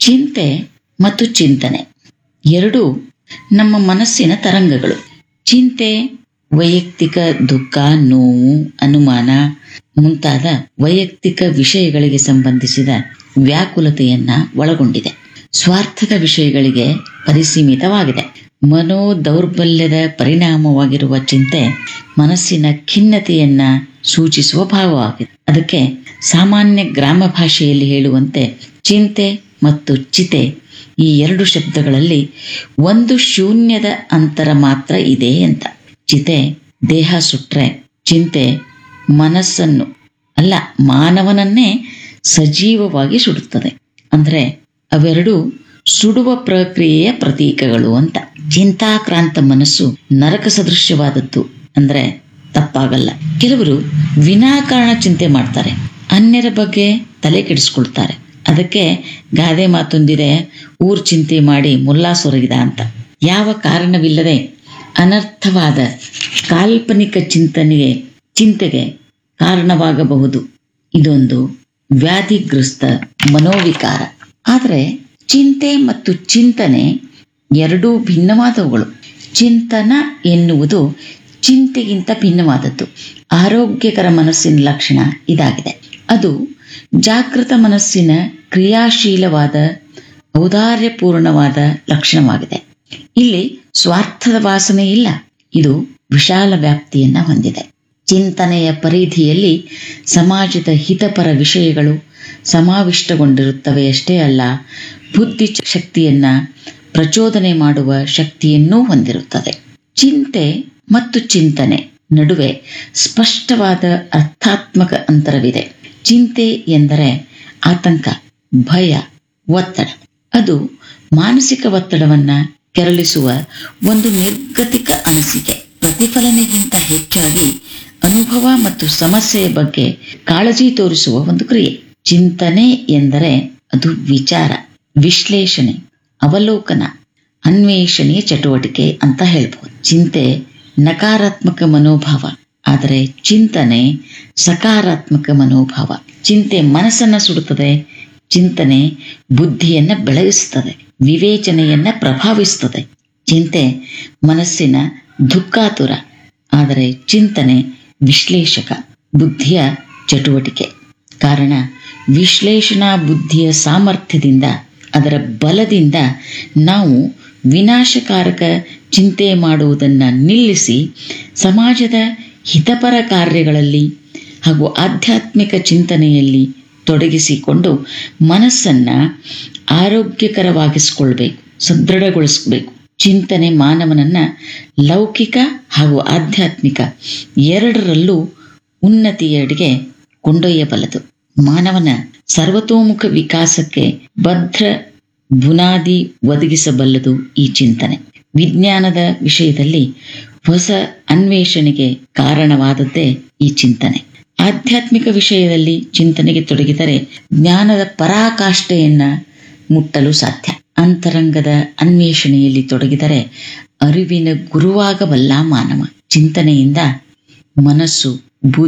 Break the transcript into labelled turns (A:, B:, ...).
A: ಚಿಂತೆ ಮತ್ತು ಚಿಂತನೆ ಎರಡು ನಮ್ಮ ಮನಸ್ಸಿನ ತರಂಗಗಳು ಚಿಂತೆ ವೈಯಕ್ತಿಕ ದುಃಖ ನೋವು ಅನುಮಾನ ಮುಂತಾದ ವೈಯಕ್ತಿಕ ವಿಷಯಗಳಿಗೆ ಸಂಬಂಧಿಸಿದ ವ್ಯಾಕುಲತೆಯನ್ನ ಒಳಗೊಂಡಿದೆ ಸ್ವಾರ್ಥಕ ವಿಷಯಗಳಿಗೆ ಪರಿಸೀಮಿತವಾಗಿದೆ ಮನೋ ದೌರ್ಬಲ್ಯದ ಪರಿಣಾಮವಾಗಿರುವ ಚಿಂತೆ ಮನಸ್ಸಿನ ಖಿನ್ನತೆಯನ್ನ ಸೂಚಿಸುವ ಭಾವವಾಗಿದೆ ಅದಕ್ಕೆ ಸಾಮಾನ್ಯ ಗ್ರಾಮ ಭಾಷೆಯಲ್ಲಿ ಹೇಳುವಂತೆ ಚಿಂತೆ ಮತ್ತು ಚಿತೆ ಈ ಎರಡು ಶಬ್ದಗಳಲ್ಲಿ ಒಂದು ಶೂನ್ಯದ ಅಂತರ ಮಾತ್ರ ಇದೆ ಅಂತ ಚಿತೆ ದೇಹ ಸುಟ್ರೆ ಚಿಂತೆ ಮನಸ್ಸನ್ನು ಅಲ್ಲ ಮಾನವನನ್ನೇ ಸಜೀವವಾಗಿ ಸುಡುತ್ತದೆ ಅಂದ್ರೆ ಅವೆರಡು ಸುಡುವ ಪ್ರಕ್ರಿಯೆಯ ಪ್ರತೀಕಗಳು ಅಂತ ಚಿಂತಾಕ್ರಾಂತ ಮನಸ್ಸು ನರಕ ಸದೃಶ್ಯವಾದದ್ದು ಅಂದ್ರೆ ತಪ್ಪಾಗಲ್ಲ ಕೆಲವರು ವಿನಾಕಾರಣ ಚಿಂತೆ ಮಾಡ್ತಾರೆ ಅನ್ಯರ ಬಗ್ಗೆ ತಲೆ ಕೆಡಿಸ್ಕೊಳ್ತಾರೆ ಅದಕ್ಕೆ ಗಾದೆ ಮಾತೊಂದಿದೆ ಊರ್ ಚಿಂತೆ ಮಾಡಿ ಮುಲ್ಲಾ ಸೊರಗಿದ ಅಂತ ಯಾವ ಕಾರಣವಿಲ್ಲದೆ ಅನರ್ಥವಾದ ಕಾಲ್ಪನಿಕ ಚಿಂತನೆಗೆ ಚಿಂತೆಗೆ ಕಾರಣವಾಗಬಹುದು ಇದೊಂದು ವ್ಯಾಧಿಗ್ರಸ್ತ ಮನೋವಿಕಾರ ಆದರೆ ಚಿಂತೆ ಮತ್ತು ಚಿಂತನೆ ಎರಡೂ ಭಿನ್ನವಾದವುಗಳು ಚಿಂತನ ಎನ್ನುವುದು ಚಿಂತೆಗಿಂತ ಭಿನ್ನವಾದದ್ದು ಆರೋಗ್ಯಕರ ಮನಸ್ಸಿನ ಲಕ್ಷಣ ಇದಾಗಿದೆ ಅದು ಜಾಗೃತ ಮನಸ್ಸಿನ ಕ್ರಿಯಾಶೀಲವಾದ ಔದಾರ್ಯಪೂರ್ಣವಾದ ಲಕ್ಷಣವಾಗಿದೆ ಇಲ್ಲಿ ಸ್ವಾರ್ಥದ ವಾಸನೆ ಇಲ್ಲ ಇದು ವಿಶಾಲ ವ್ಯಾಪ್ತಿಯನ್ನ ಹೊಂದಿದೆ ಚಿಂತನೆಯ ಪರಿಧಿಯಲ್ಲಿ ಸಮಾಜದ ಹಿತಪರ ವಿಷಯಗಳು ಸಮಾವಿಷ್ಟಗೊಂಡಿರುತ್ತವೆ ಅಷ್ಟೇ ಅಲ್ಲ ಬುದ್ಧಿ ಶಕ್ತಿಯನ್ನ ಪ್ರಚೋದನೆ ಮಾಡುವ ಶಕ್ತಿಯನ್ನೂ ಹೊಂದಿರುತ್ತದೆ ಚಿಂತೆ ಮತ್ತು ಚಿಂತನೆ ನಡುವೆ ಸ್ಪಷ್ಟವಾದ ಅರ್ಥಾತ್ಮಕ ಅಂತರವಿದೆ ಚಿಂತೆ ಎಂದರೆ ಆತಂಕ ಭಯ ಒತ್ತಡ ಅದು ಮಾನಸಿಕ ಒತ್ತಡವನ್ನ ಕೆರಳಿಸುವ ಒಂದು ನಿರ್ಗತಿಕ ಅನಿಸಿಕೆ ಪ್ರತಿಫಲನೆಗಿಂತ ಹೆಚ್ಚಾಗಿ ಅನುಭವ ಮತ್ತು ಸಮಸ್ಯೆಯ ಬಗ್ಗೆ ಕಾಳಜಿ ತೋರಿಸುವ ಒಂದು ಕ್ರಿಯೆ ಚಿಂತನೆ ಎಂದರೆ ಅದು ವಿಚಾರ ವಿಶ್ಲೇಷಣೆ ಅವಲೋಕನ ಅನ್ವೇಷಣೆಯ ಚಟುವಟಿಕೆ ಅಂತ ಹೇಳ್ಬೋದು ಚಿಂತೆ ನಕಾರಾತ್ಮಕ ಮನೋಭಾವ ಆದರೆ ಚಿಂತನೆ ಸಕಾರಾತ್ಮಕ ಮನೋಭಾವ ಚಿಂತೆ ಮನಸ್ಸನ್ನ ಸುಡುತ್ತದೆ ಚಿಂತನೆ ಬುದ್ಧಿಯನ್ನ ಬೆಳಗಿಸುತ್ತದೆ ವಿವೇಚನೆಯನ್ನ ಪ್ರಭಾವಿಸುತ್ತದೆ ಚಿಂತೆ ಮನಸ್ಸಿನ ದುಃಖಾತುರ ಆದರೆ ಚಿಂತನೆ ವಿಶ್ಲೇಷಕ ಬುದ್ಧಿಯ ಚಟುವಟಿಕೆ ಕಾರಣ ವಿಶ್ಲೇಷಣಾ ಬುದ್ಧಿಯ ಸಾಮರ್ಥ್ಯದಿಂದ ಅದರ ಬಲದಿಂದ ನಾವು ವಿನಾಶಕಾರಕ ಚಿಂತೆ ಮಾಡುವುದನ್ನು ನಿಲ್ಲಿಸಿ ಸಮಾಜದ ಹಿತಪರ ಕಾರ್ಯಗಳಲ್ಲಿ ಹಾಗೂ ಆಧ್ಯಾತ್ಮಿಕ ಚಿಂತನೆಯಲ್ಲಿ ತೊಡಗಿಸಿಕೊಂಡು ಮನಸ್ಸನ್ನ ಆರೋಗ್ಯಕರವಾಗಿಸ್ಕೊಳ್ಬೇಕು ಸದೃಢಗೊಳಿಸ್ಬೇಕು ಚಿಂತನೆ ಮಾನವನನ್ನ ಲೌಕಿಕ ಹಾಗೂ ಆಧ್ಯಾತ್ಮಿಕ ಎರಡರಲ್ಲೂ ಉನ್ನತಿಯೆಡೆಗೆ ಕೊಂಡೊಯ್ಯಬಲ್ಲದು ಮಾನವನ ಸರ್ವತೋಮುಖ ವಿಕಾಸಕ್ಕೆ ಭದ್ರ ಬುನಾದಿ ಒದಗಿಸಬಲ್ಲದು ಈ ಚಿಂತನೆ ವಿಜ್ಞಾನದ ವಿಷಯದಲ್ಲಿ ಹೊಸ ಅನ್ವೇಷಣೆಗೆ ಕಾರಣವಾದದ್ದೇ ಈ ಚಿಂತನೆ ಆಧ್ಯಾತ್ಮಿಕ ವಿಷಯದಲ್ಲಿ ಚಿಂತನೆಗೆ ತೊಡಗಿದರೆ ಜ್ಞಾನದ ಪರಾಕಾಷ್ಠೆಯನ್ನ ಮುಟ್ಟಲು ಸಾಧ್ಯ ಅಂತರಂಗದ ಅನ್ವೇಷಣೆಯಲ್ಲಿ ತೊಡಗಿದರೆ ಅರಿವಿನ ಗುರುವಾಗಬಲ್ಲ ಮಾನವ ಚಿಂತನೆಯಿಂದ ಮನಸ್ಸು